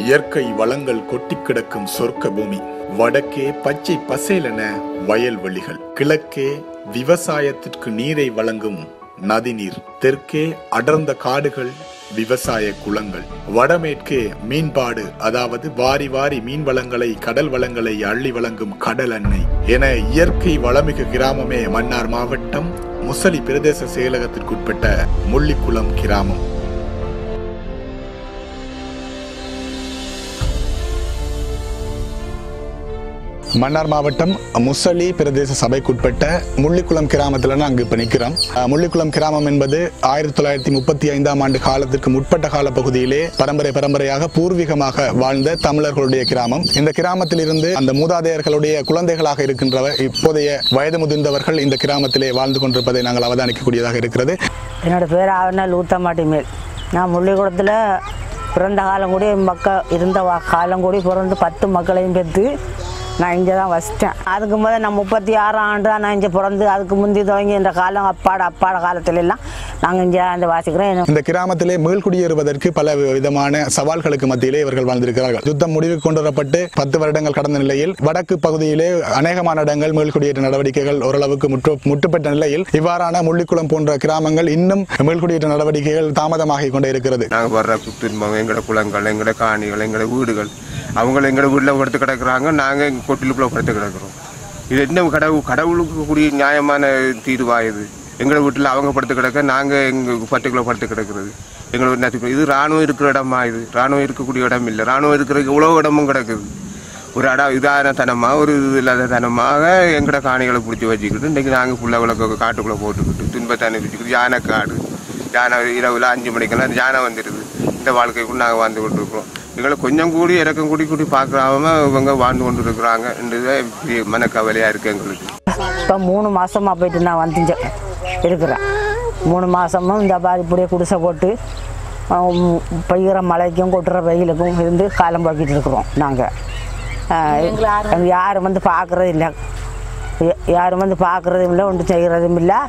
இயற்கை வளங்கள் கொட்டி கிடக்கும் சொர்க்க பூமி வடக்கே பச்சை பசேலென வயல்வெளிகள் கிழக்கே விவசாயத்திற்கு நீரை வழங்கும் நதிநீர் தெற்கே அடர்ந்த காடுகள் விவசாய குளங்கள் வடமேற்கே மீன்பாடு அதாவது வாரி வாரி மீன் வளங்களை கடல் வளங்களை அள்ளி வழங்கும் கடல் அன்னை என இயற்கை வளமிகு கிராமமே மன்னார் மாவட்டம் முசலி பிரதேச செயலகத்திற்குட்பட்ட முள்ளிக்குளம் கிராமம் மன்னார் மாவட்டம் முசலி பிரதேச சபைக்குட்பட்ட முள்ளிக்குளம் கிராமத்தில் நாங்கள் இப்போ நிற்கிறோம் அஹ், முள்ளிக்குளம் கிராமம் என்பது ஆயிரத்தி தொள்ளாயிரத்தி முப்பத்தி ஐந்தாம் ஆண்டு காலத்திற்கு முற்பட்ட கால பகுதியிலே பரம்பரை பரம்பரையாக பூர்வீகமாக வாழ்ந்த தமிழர்களுடைய கிராமம் இந்த கிராமத்தில் இருந்து அந்த மூதாதையர்களுடைய குழந்தைகளாக இருக்கின்றவர் இப்போதைய வயது முதிர்ந்தவர்கள் இந்த கிராமத்திலே வாழ்ந்து கொண்டிருப்பதை நாங்கள் அவதானிக்கக்கூடியதாக இருக்கிறது என்னோட பேர் ஆவனால் ஊத்தமாட்டி மேல் நான் முள்ளிக்குளத்தில் பிறந்த காலம் கூடி மக்கள் இருந்த வா- காலம் கூடி பிறந்து பத்து மக்களையும் பெற்று நான் இங்கே தான் வசித்தேன் அதுக்கு முதல் நான் முப்பத்தி ஆறாம் ஆண்டு தான் நான் இங்கே பிறந்து அதுக்கு முந்தி துவங்கி இந்த காலம் அப்பாட அப்பாட காலத்துல எல்லாம் நாங்கள் இங்கே வந்து வாசிக்கிறோம் என்ன- இந்த கிராமத்திலே மீள்குடியேறுவதற்கு பல விதமான சவால்களுக்கு மத்தியிலே இவர்கள் வாழ்ந்திருக்கிறார்கள் யுத்தம் முடிவுக்கு கொண்டு வரப்பட்டு பத்து வருடங்கள் கடந்த நிலையில் வடக்கு பகுதியிலே அநேகமான இடங்கள் மீள்குடியேற்ற நடவடிக்கைகள் ஓரளவுக்கு முற்று முட்டுப்பட்ட நிலையில் இவ்வாறான முள்ளிக்குளம் போன்ற கிராமங்கள் இன்னும் மீள்குடியேற்ற நடவடிக்கைகள் தாமதமாகிக் கொண்டே இருக்கிறது நாங்கள் வர்ற துன்பம் எங்களோட குளங்கள் எங்களோட காணிகள் எங்களோட வீடுகள் அவங்கள எங்களோட வீட்டில் படுத்து கிடக்குறாங்க நாங்கள் எங்கள் கொட்டிலுக்குள்ளே படுத்து கிடக்குறோம் இது என்ன கடவுள் கடவுளுக்கு கூடிய நியாயமான தீர்வா இது எங்களோட வீட்டில் அவங்க படுத்து கிடக்க நாங்கள் எங்கள் பட்டுக்குள்ளே படுத்து கிடக்குறது எங்களோட நசுக்கு இது ராணுவம் இருக்கிற இடமா இது ராணுவம் இருக்கக்கூடிய இடம் இல்லை ராணுவம் இருக்கிற இவ்வளோ இடமும் கிடக்குது ஒரு இடம் இதான தனமா ஒரு இது இல்லாத தனமாக எங்களோட காணிகளை பிடிச்சி வச்சுக்கிட்டு இன்றைக்கி நாங்கள் புள்ள விளக்க காட்டுக்குள்ளே போட்டுக்கிட்டு துன்பத்தை அனுப்பிச்சுக்கிட்டு யானை காடு யானை இரவில் அஞ்சு மணிக்கெல்லாம் யானை வந்துடுது இந்த வாழ்க்கைக்குள்ள நாங்கள் வாழ்ந்து கொண்டு இருக்கிறோம் எங்களை கொஞ்சம் கூடி இறக்கம் கூடி கூடி பார்க்காம இவங்க வாழ்ந்து கொண்டு இருக்கிறாங்கன்றதே பெரிய மனக்கவலையாக இருக்குது எங்களுக்கு இப்போ மூணு மாசமா போயிட்டு நான் வந்து இங்க இருக்கிறேன் மூணு மாசமும் இந்த மாதிரி இப்படியே குடிசை போட்டு ஆம், பெய்கிற மழைக்கும் கொட்டுற வெயிலுக்கும் இருந்து காலம் போக்கிட்டு இருக்கிறோம் நாங்கள் யாரும் வந்து பார்க்குறது இல்லை யாரும் வந்து பார்க்குறதும் இல்லை ஒன்றும் செய்கிறதும் இல்லை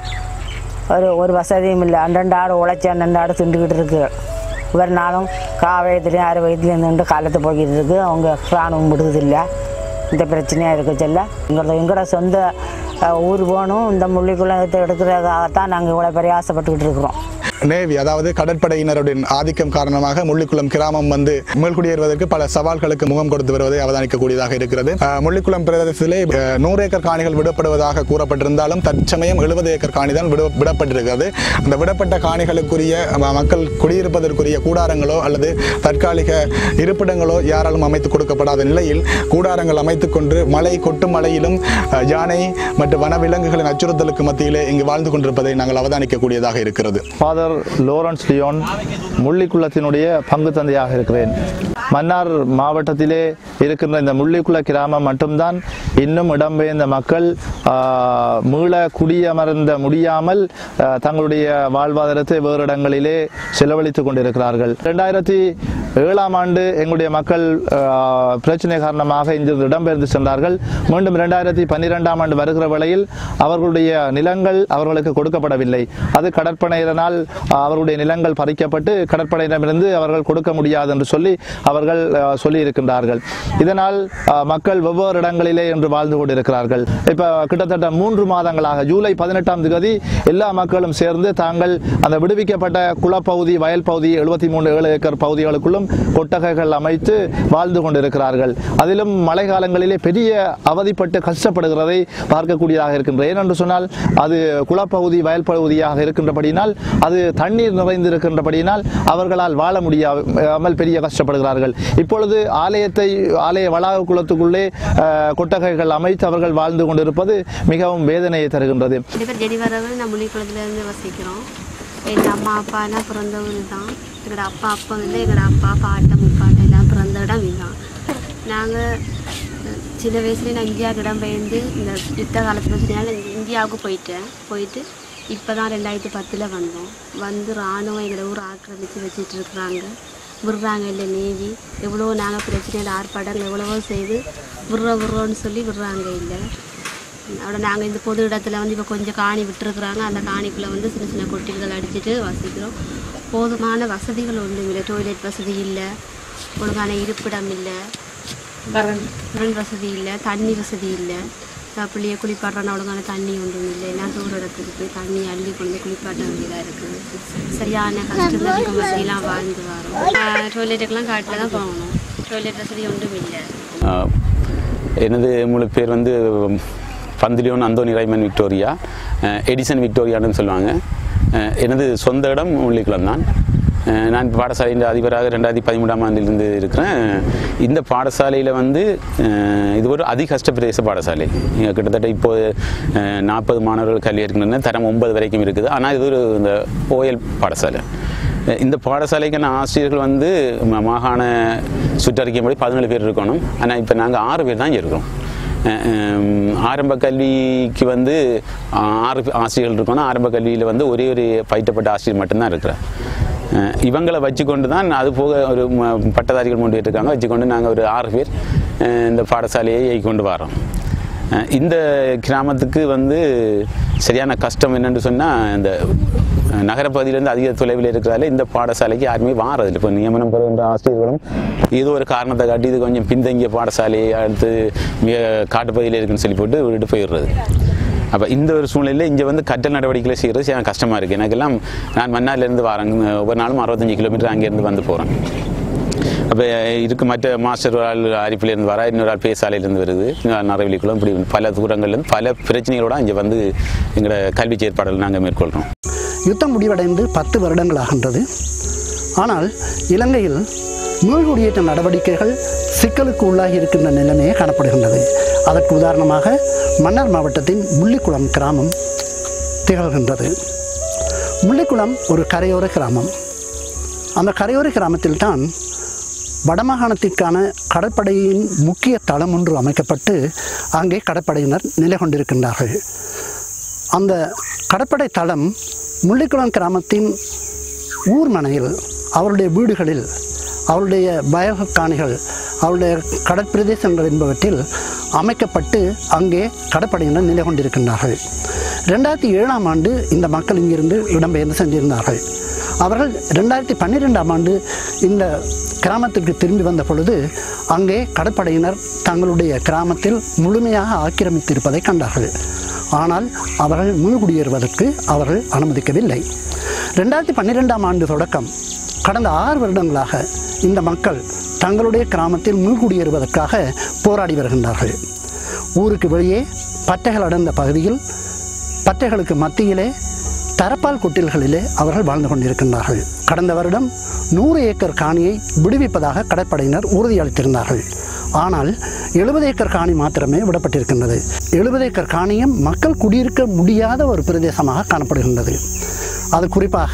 ஒரு ஒரு வசதியும் இல்லை அண்டண்டு ஆடு உழைச்சி அண்டண்டு ஆடு திண்டுக்கிட்டு இருக்கு ஒரு நாளும் கா வயதுலேயும் ஆறு வயதுலேயும் நின்று காலத்தை போய்கிட்டு இருக்கு அவங்க ராணுவம் விடுறதில்லை இந்த பிரச்சனையாக இருக்க சொல்ல எங்களோட எங்களோட சொந்த அஹ், ஊர் போகணும் இந்த முள்ளிக்குளத்தை எடுக்கிறதுக்காகத்தான் நாங்கள் இவ்வளோ பெரிய ஆசைப்பட்டுக்கிட்டு இருக்கிறோம் நேவி அதாவது கடற்படையினருடைய ஆதிக்கம் காரணமாக முள்ளிக்குளம் கிராமம் வந்து மீள்குடியேறுவதற்கு பல சவால்களுக்கு முகம் கொடுத்து வருவதை அவதானிக்கக்கூடியதாக இருக்கிறது அஹ், முள்ளிக்குளம் பிரதேசத்திலே அஹ், நூறு ஏக்கர் காணிகள் விடப்படுவதாக கூறப்பட்டிருந்தாலும் தற்சமயம் எழுபது ஏக்கர் காணி தான் விட விடப்பட்டிருக்கிறது அந்த விடப்பட்ட காணிகளுக்குரிய ம- மக்கள் குடியிருப்பதற்குரிய கூடாரங்களோ அல்லது தற்காலிக இருப்பிடங்களோ யாராலும் அமைத்து கொடுக்கப்படாத நிலையில் கூடாரங்கள் அமைத்துக் கொண்டு மழை கொட்டும் மழையிலும் அஹ், யானை மற்றும் வனவிலங்குகளின் அச்சுறுத்தலுக்கு மத்தியிலே இங்கு வாழ்ந்து கொண்டிருப்பதை நாங்கள் அவதானிக்கக்கூடியதாக இருக்கிறது ஃபாதர் லோரன்ஸ் லியோன் முள்ளிக்குளத்தினுடைய பங்கு தந்தையாக இருக்கிறேன் மன்னார் மாவட்டத்திலே இருக்கின்ற இந்த முள்ளிக்குள கிராமம் மட்டும்தான் இன்னும் இடம்பெயர்ந்த மக்கள் ஆ, மீள குடியமர்ந்த முடியாமல் ஆ, தங்களுடைய வாழ்வாதாரத்தை வேறு இடங்களிலே செலவழித்துக் கொண்டிருக்கிறார்கள் இரண்டாயிரத்தி ஏழாம் ஆண்டு எங்களுடைய மக்கள் ஆ, பிரச்சனை காரணமாக இங்கிருந்து இடம்பெயர்ந்து சென்றார்கள் மீண்டும் இரண்டாயிரத்தி பன்னிரெண்டாம் ஆண்டு வருகிற வேளையில் அவர்களுடைய நிலங்கள் அவர்களுக்கு கொடுக்கப்படவில்லை அது கடற்படையினரால் ஆ, அவர்களுடைய நிலங்கள் பறிக்கப்பட்டு கடற்படையினரிடமிருந்து அவர்கள் கொடுக்க முடியாது என்று சொல்லி அவர்கள் ஆ, சொல்லி இருக்கின்றார்கள் இதனால் ஆ, மக்கள் வெவ்வேறு இடங்களிலே என்று வாழ்ந்து கொண்டிருக்கிறார்கள் இப்ப கிட்டத்தட்ட மூன்று மாதங்களாக ஜூலை பதினெட்டாம் தேதி எல்லா மக்களும் சேர்ந்து தாங்கள் அந்த விடுவிக்கப்பட்ட குளப்பகுதி வயல் பகுதி எழுபத்தி மூணு ஏழு ஏக்கர் பகுதிகளுக்குள்ளும் கொட்டகைகள் அமைத்து வாழ்ந்து கொண்டிருக்கிறார்கள் அதிலும் மழை காலங்களிலே பெரிய அவதிப்பட்டு கஷ்டப்படுகிறதை பார்க்கக்கூடியதாக இருக்கின்றது ஏனென்று சொன்னால் அது குளப்பகுதி வயல் பகுதியாக இருக்கின்றபடியினால் அது தண்ணீர் நிறைந்திருக்கின்றபடியினால் அவர்களால் வாழ முடியாமல் பெரிய கஷ்டப்படுகிறார்கள் இப்பொழுது ஆலயத்தை ஆலய வளாக குளத்துக்குள்ளே அஹ், கொட்டகைகள் அமைத்து அவர்கள் வாழ்ந்து கொண்டிருப்பது மிகவும் வேதனையை தருகின்றது ரெண்டு பேர் ஜெனிவரவு நான் முள்ளிக்குளத்துலேருந்து வசிக்கிறோம் எங்கள் அம்மா அப்பா எல்லாம் பிறந்த ஊர் தான் எங்களோட அப்பா அப்பா வந்து எங்களோட அப்பா பாட்டை முப்பாட்டை எல்லாம் பிறந்த இடம் இதுதான் நாங்கள் சின்ன வயசுலேயே நான் இந்தியாவுக்கு இடம் பெயர்ந்து இந்த யுத்த காலத்தில் வச்சுனால இந்தியாவுக்கு போயிட்டேன் போயிட்டு இப்போ தான் ரெண்டாயிரத்தி பத்தில் வந்தோம் வந்து இராணுவம் எங்களை ஊர் ஆக்கிரமித்து வச்சுட்டு இருக்கிறாங்க விடுறாங்க இல்லை நேவி எவ்வளோ நாங்கள் பிரச்சனையில் ஆர்ப்பாட்டங்கள் எவ்வளவோ செய்து விட்றோம் விட்றோன்னு சொல்லி விடுறாங்க இல்லை அதோட நாங்கள் இந்த பொது இடத்துல வந்து இப்போ கொஞ்சம் காணி விட்டுருக்குறாங்க அந்த காணிக்குள்ளே வந்து சின்ன சின்ன கொட்டில்கள் அடிச்சிட்டு வசிக்கிறோம் போதுமான வசதிகள் ஒன்றும் இல்லை டொய்லெட் வசதி இல்லை ஒழுங்கான இருப்பிடம் இல்லை கரண்ட் வசதி இல்லை தண்ணி வசதி இல்லை பிள்ளைய குளிப்பாட்டுறனா ஒழுங்கான தண்ணி ஒன்றும் இல்லை எல்லாம் தூர இடத்துக்கு போய் தண்ணி அள்ளி கொண்டு போய் குளிப்பாட்ட வேண்டியதாக இருக்குது சரியான கஷ்டத்தில் வசதியெல்லாம் வாழ்ந்து வரோம் டாய்லெட்டுக்கெல்லாம் காட்டில் தான் போகணும் டாய்லெட் வசதி ஒன்றும் இல்லை ஆஹ் எனது முழு பேர் வந்து பந்திலியோன் அந்தோனி ரைமன் விக்டோரியா ஆஹ் எடிசன் விக்டோரியான்னு சொல்லுவாங்க ஆஹ் எனது சொந்த இடம் முள்ளிக்குளம் தான் ஆஹ் நான் இப்ப பாடசாலையின் அதிபராக ரெண்டாயிரத்தி பதிமூன்றாம் ஆண்டிலிருந்து இருக்கிறேன் இந்த பாடசாலையில் வந்து ஆஹ் இது ஒரு அதிகஷ்ட பிரதேச பாடசாலை இங்க கிட்டத்தட்ட இப்போ நாற்பது மாணவர்கள் கல்வி இருக்கின்றன தரம் ஒன்பது வரைக்கும் இருக்குது ஆனால் இது ஒரு இந்த ஓஎல் பாடசாலை இந்த பாடசாலைக்கான ஆசிரியர்கள் வந்து ம- மாகாண சுற்றறிக்கைப்படி பதினேழு பேர் இருக்கணும் ஆனால் இப்போ நாங்கள் ஆறு பேர் தான் இங்க இருக்கோம் அஹ் ஹம், ஆரம்ப கல்விக்கு வந்து ஆறு ஆசிரியர்கள் இருக்கணும் ஆரம்ப கல்வியில் வந்து ஒரே ஒரு பயிற்றப்பட்ட ஆசிரியர் மட்டும்தான் இருக்கிறார் அஹ் இவங்களை வச்சுக்கொண்டு தான் அது போக ஒரு ம- பட்டதாரிகள் மூன்று பேர் இருக்காங்க வச்சுக்கொண்டு நாங்கள் ஒரு ஆறு பேர் அஹ் இந்த பாடசாலையை இயக்கி கொண்டு வரோம் அஹ் இந்த கிராமத்துக்கு வந்து சரியான கஷ்டம் என்னன்னு சொன்னால் இந்த அஹ் நகரப்பகுதியிலேருந்து அதிக தொலைவில் இருக்கிறதால இந்த பாடசாலைக்கு யாருமே வாரதில்லை இப்போ நியமனம் பெறுகின்ற ஆசிரியர்களும் ஏதோ ஒரு காரணத்தை காட்டி இது கொஞ்சம் பின்தங்கிய பாடசாலை அடுத்து மிக காட்டுப்பகுதியில் இருக்குன்னு சொல்லி போட்டு விட்டுட்டு போயிடுறது அப்போ இந்த ஒரு சூழ்நிலையில் இங்கே வந்து கட்டல் நடவடிக்கைகளை செய்கிறது சரியான கஷ்டமாக இருக்குது எனக்கெல்லாம் நான் மன்னார்லேருந்து வரேன் ஒவ்வொரு நாளும் அறுபத்தஞ்சு கிலோமீட்டர் அங்கேருந்து வந்து போகிறேன் அப்போ இருக்கு மற்ற மாஸ்டர் ஒரு ஆள் அரிப்பிலேருந்து வர இன்னொரு ஆள் பேசாலையிலேருந்து வருது இன்னொரு நரவெளிக்குளம் இப்படி பல தூரங்கள்லேருந்து பல பிரச்சனைகளோட இங்கே வந்து எங்களோட கல்வி செயற்பாடுகள் நாங்கள் மேற்கொள்கிறோம் யுத்தம் முடிவடைந்து பத்து வருடங்களாகின்றது ஆனால் இலங்கையில் மீள்குடியேற்ற நடவடிக்கைகள் சிக்கலுக்கு உள்ளாகி இருக்கின்ற நிலைமையே காணப்படுகின்றது அதற்கு உதாரணமாக மன்னார் மாவட்டத்தின் முள்ளிக்குளம் கிராமம் திகழ்கின்றது முள்ளிக்குளம் ஒரு கரையோர கிராமம் அந்த கரையோர கிராமத்தில்தான் வடமாகாணத்திற்கான கடற்படையின் முக்கிய தளம் ஒன்று அமைக்கப்பட்டு அங்கே கடற்படையினர் நிலை கொண்டிருக்கின்றார்கள் அந்த கடற்படை தளம் முள்ளிக்குளம் கிராமத்தின் ஊர்மனையில் அவருடைய வீடுகளில் அவருடைய வயல் காணிகள் அவருடைய கடற்பிரதேசங்கள் என்பவற்றில் அமைக்கப்பட்டு அங்கே கடற்படையினர் நிலை கொண்டிருக்கின்றார்கள் ரெண்டாயிரத்தி ஏழாம் ஆண்டு இந்த மக்கள் இங்கிருந்து இடம்பெயர்ந்து சென்றிருந்தார்கள் அவர்கள் ரெண்டாயிரத்தி பன்னிரெண்டாம் ஆண்டு இந்த கிராமத்திற்கு திரும்பி வந்த பொழுது அங்கே கடற்படையினர் தங்களுடைய கிராமத்தில் முழுமையாக ஆக்கிரமித்திருப்பதை கண்டார்கள் ஆனால் அவர்கள் மீள்குடியேறுவதற்கு அவர்கள் அனுமதிக்கவில்லை ரெண்டாயிரத்தி பன்னிரெண்டாம் ஆண்டு தொடக்கம் கடந்த ஆறு வருடங்களாக இந்த மக்கள் தங்களுடைய கிராமத்தில் மீள்குடியேறுவதற்காக போராடி வருகின்றார்கள் ஊருக்கு வெளியே பட்டைகள் அடர்ந்த பகுதியில் பட்டைகளுக்கு மத்தியிலே தரப்பால் கொட்டில்களிலே அவர்கள் வாழ்ந்து கொண்டிருக்கின்றார்கள் கடந்த வருடம் நூறு ஏக்கர் காணியை விடுவிப்பதாக கடற்படையினர் உறுதியளித்திருந்தார்கள் ஆனால் எழுபது ஏக்கர் காணி மாத்திரமே விடப்பட்டிருக்கின்றது எழுபது ஏக்கர் காணியும் மக்கள் குடியிருக்க முடியாத ஒரு பிரதேசமாக காணப்படுகின்றது அது குறிப்பாக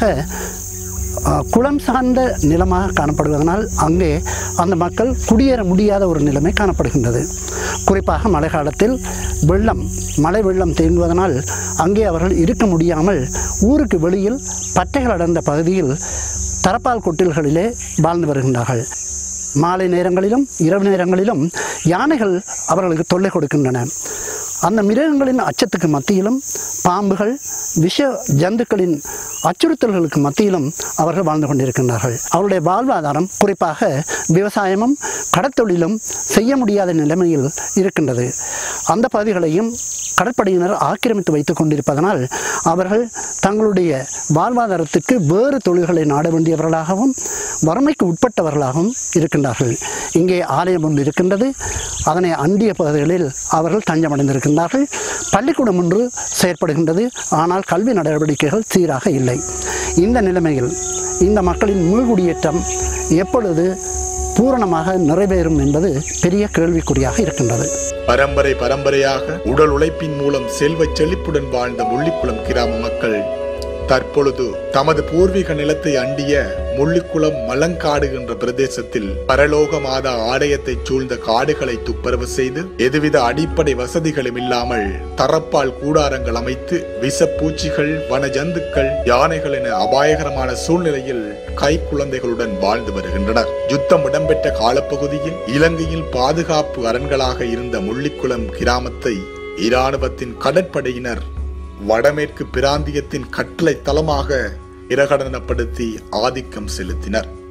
அஹ், குளம் சார்ந்த நிலமாக காணப்படுவதனால் அங்கே அந்த மக்கள் குடியேற முடியாத ஒரு நிலைமை காணப்படுகின்றது குறிப்பாக மழை காலத்தில் வெள்ளம் மழை வெள்ளம் தேங்குவதனால் அங்கே அவர்கள் இருக்க முடியாமல் ஊருக்கு வெளியில் பட்டைகள் அடர்ந்த பகுதியில் தரப்பால் கொட்டில்களிலே வாழ்ந்து வருகின்றார்கள் மாலை நேரங்களிலும் இரவு நேரங்களிலும் யானைகள் அவர்களுக்கு தொல்லை கொடுக்கின்றன அந்த மிருகங்களின் அச்சத்துக்கு மத்தியிலும் பாம்புகள் விஷ ஜந்துக்களின் அச்சுறுத்தல்களுக்கு மத்தியிலும் அவர்கள் வாழ்ந்து கொண்டிருக்கின்றார்கள் அவருடைய வாழ்வாதாரம் குறிப்பாக விவசாயமும் கடற்தொழிலும் செய்ய முடியாத நிலைமையில் இருக்கின்றது அந்த பகுதிகளையும் கடற்படையினர் ஆக்கிரமித்து வைத்துக் கொண்டிருப்பதனால் அவர்கள் தங்களுடைய வாழ்வாதாரத்துக்கு வேறு தொழில்களை நாட வேண்டியவர்களாகவும் வறுமைக்கு உட்பட்டவர்களாகவும் இருக்கின்றார்கள் இங்கே ஆலயம் ஒன்று இருக்கின்றது அதனை அண்டிய பகுதிகளில் அவர்கள் தஞ்சமடைந்திருக்கின்றார்கள் பள்ளிக்கூடம் ஒன்று செயற்படுகின்றது ஆனால் கல்வி நடவடிக்கைகள் சீராக இல்லை இந்த நிலைமையில் இந்த மக்களின் மீள்குடியேற்றம் எப்பொழுது பூரணமாக நிறைவேறும் என்பது பெரிய கேள்விக்குறியாக இருக்கின்றது பரம்பரை பரம்பரையாக உடல் உழைப்பின் மூலம் செல்வச் செழிப்புடன் வாழ்ந்த முள்ளிக்குளம் கிராம மக்கள் தற்பொழுது தமது பூர்வீக நிலத்தை அண்டிய முள்ளிக்குளம் மலங்காடு என்ற பிரதேசத்தில் பரலோக மாதா ஆலயத்தை சூழ்ந்த காடுகளை துப்பரவு செய்து எதுவித அடிப்படை வசதிகளும் இல்லாமல் தரப்பால் கூடாரங்கள் அமைத்து விஷப்பூச்சிகள் வனஜந்துக்கள் யானைகள் என அபாயகரமான சூழ்நிலையில் கைக்குழந்தைகளுடன் வாழ்ந்து வருகின்றனர் யுத்தம் இடம்பெற்ற காலப்பகுதியில் இலங்கையில் பாதுகாப்பு அரண்களாக இருந்த முள்ளிக்குளம் கிராமத்தை இராணுவத்தின் கடற்படையினர் வடமேற்கு பிராந்தியத்தின் கட்டளை தளமாக பிரகடனப்படுத்தி ஆதிக்கம் செலுத்தினர்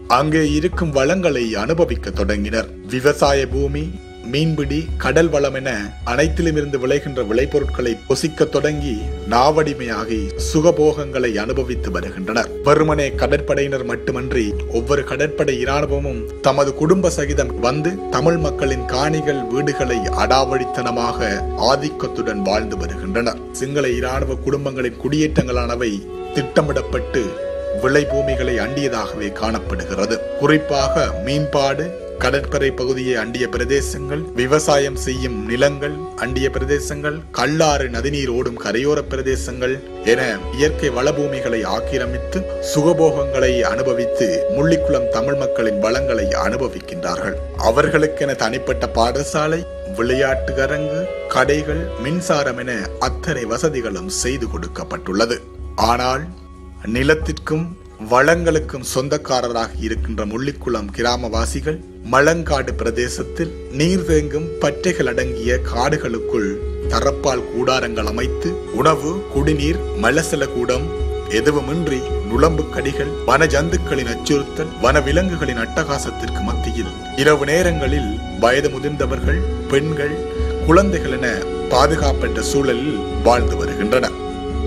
அங்கே இருக்கும் வளங்களை அனுபவிக்க தொடங்கினர் விவசாய பூமி மீன்பிடி கடல் வளம் என அனைத்திலும் இருந்து விளைகின்ற விளைபொருட்களை பொசிக்க தொடங்கி நாவடிமையாகி சுகபோகங்களை அனுபவித்து வருகின்றனர் வெறுமனே கடற்படையினர் மட்டுமன்றி ஒவ்வொரு கடற்படை இராணுவமும் தமது குடும்ப சகிதம் வந்து தமிழ் மக்களின் காணிகள் வீடுகளை அடாவடித்தனமாக ஆதிக்கத்துடன் வாழ்ந்து வருகின்றனர் சிங்கள இராணுவ குடும்பங்களின் குடியேற்றங்களானவை திட்டமிடப்பட்டு விளைபூமிகளை அண்டியதாகவே காணப்படுகிறது குறிப்பாக மீன்பாடு கடற்கரை பகுதியை அண்டிய பிரதேசங்கள் விவசாயம் செய்யும் நிலங்கள் அண்டிய பிரதேசங்கள் கல்லாறு நதிநீர் ஓடும் கரையோர பிரதேசங்கள் என இயற்கை வளபூமிகளை ஆக்கிரமித்து சுகபோகங்களை அனுபவித்து முள்ளிக்குளம் தமிழ் மக்களின் வளங்களை அனுபவிக்கின்றார்கள் அவர்களுக்கென தனிப்பட்ட பாடசாலை விளையாட்டு அரங்கு கடைகள் மின்சாரம் என அத்தனை வசதிகளும் செய்து கொடுக்கப்பட்டுள்ளது ஆனால் நிலத்திற்கும் வளங்களுக்கும் சொந்தக்காரராக இருக்கின்ற முள்ளிக்குளம் கிராமவாசிகள் மலங்காடு பிரதேசத்தில் நீர் தேங்கும் பற்றைகள் அடங்கிய காடுகளுக்குள் தரப்பால் கூடாரங்கள் அமைத்து உணவு குடிநீர் மலசல கூடம் எதுவுமின்றி நுளம்பு கடிகள் வன ஜந்துக்களின் அச்சுறுத்தல் வன விலங்குகளின் அட்டகாசத்திற்கு மத்தியில் இரவு நேரங்களில் வயது முதிர்ந்தவர்கள் பெண்கள் குழந்தைகள் என பாதுகாப்பற்ற சூழலில் வாழ்ந்து வருகின்றனர்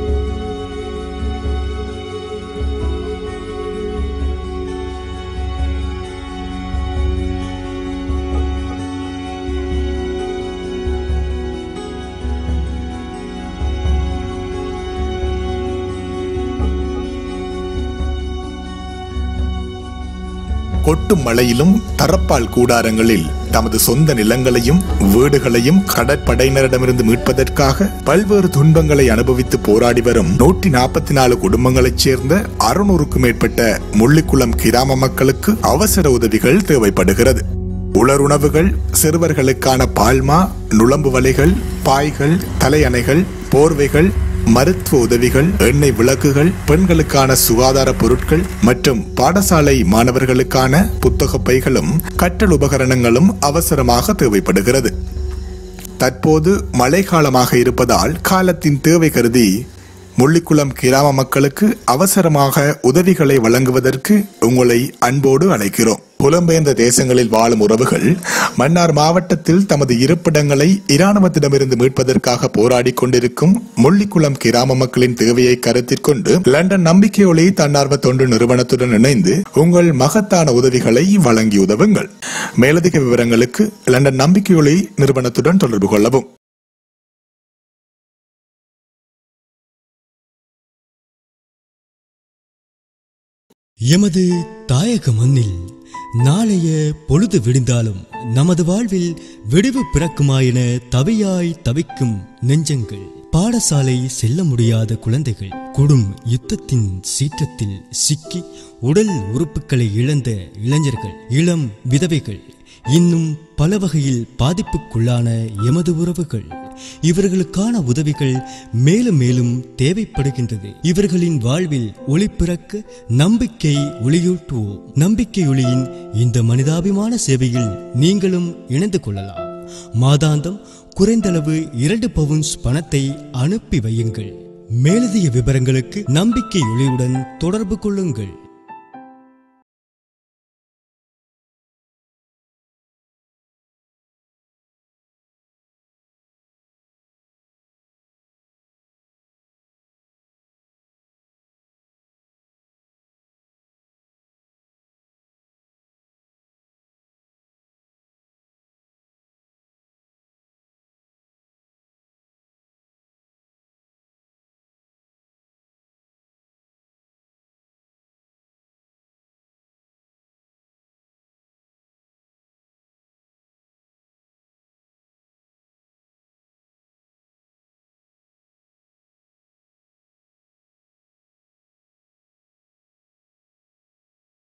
கொட்டும் மழையிலும் தரப்பால் கூடாரங்களில் தமது சொந்த நிலங்களையும் வீடுகளையும் கடற்படையினரிடமிருந்து மீட்பதற்காக பல்வேறு துன்பங்களை அனுபவித்து போராடி வரும் நூற்றி நாற்பத்தி நாலு குடும்பங்களைச் சேர்ந்த அறுநூறுக்கும் மேற்பட்ட முள்ளிக்குளம் கிராம மக்களுக்கு அவசர உதவிகள் தேவைப்படுகிறது உலருணவுகள் சிறுவர்களுக்கான பால்மா நுளம்பு வலைகள் பாய்கள் தலையணைகள் போர்வைகள் மருத்துவ உதவிகள் எண்ணெய் விளக்குகள் பெண்களுக்கான சுகாதார பொருட்கள் மற்றும் பாடசாலை மாணவர்களுக்கான புத்தக பைகளும் கற்றல் உபகரணங்களும் அவசரமாக தேவைப்படுகிறது தற்போது மழைக்காலமாக இருப்பதால் காலத்தின் தேவை கருதி முள்ளிக்குளம் கிராம மக்களுக்கு அவசரமாக உதவிகளை வழங்குவதற்கு உங்களை அன்போடு அழைக்கிறோம் புலம்பெயர்ந்த தேசங்களில் வாழும் உறவுகள் மன்னார் மாவட்டத்தில் தமது இருப்பிடங்களை இராணுவத்திடமிருந்து மீட்பதற்காக போராடி கொண்டிருக்கும் முள்ளிக்குளம் கிராம மக்களின் தேவையை கருத்தில் கொண்டு லண்டன் நம்பிக்கை ஒளி தன்னார்வ தொண்டு நிறுவனத்துடன் இணைந்து உங்கள் மகத்தான உதவிகளை வழங்கி உதவுங்கள் மேலதிக விவரங்களுக்கு லண்டன் நம்பிக்கை ஒளி நிறுவனத்துடன் தொடர்பு கொள்ளவும் எமது தாயக மண்ணில் நாளைய பொழுது விடிந்தாலும் நமது வாழ்வில் விடிவு பிறக்குமாயென தவியாய் தவிக்கும் நெஞ்சங்கள் பாடசாலை செல்ல முடியாத குழந்தைகள் கொடும் யுத்தத்தின் சீற்றத்தில் சிக்கி உடல் உறுப்புகளை இழந்த இளைஞர்கள் இளம் விதவைகள் இன்னும் பல வகையில் பாதிப்புக்குள்ளான எமது உறவுகள் இவர்களுக்கான உதவிகள் மேலும் மேலும் தேவைப்படுகின்றது இவர்களின் வாழ்வில் ஒளி பிறக்க நம்பிக்கை ஒளியூட்டுவோம் நம்பிக்கை ஒளியின் இந்த மனிதாபிமான சேவையில் நீங்களும் இணைந்து கொள்ளலாம் மாதாந்தம் குறைந்தளவு இரண்டு பவுன்ஸ் பணத்தை அனுப்பி வையுங்கள் மேலதிக விவரங்களுக்கு நம்பிக்கை ஒளியுடன் தொடர்பு கொள்ளுங்கள்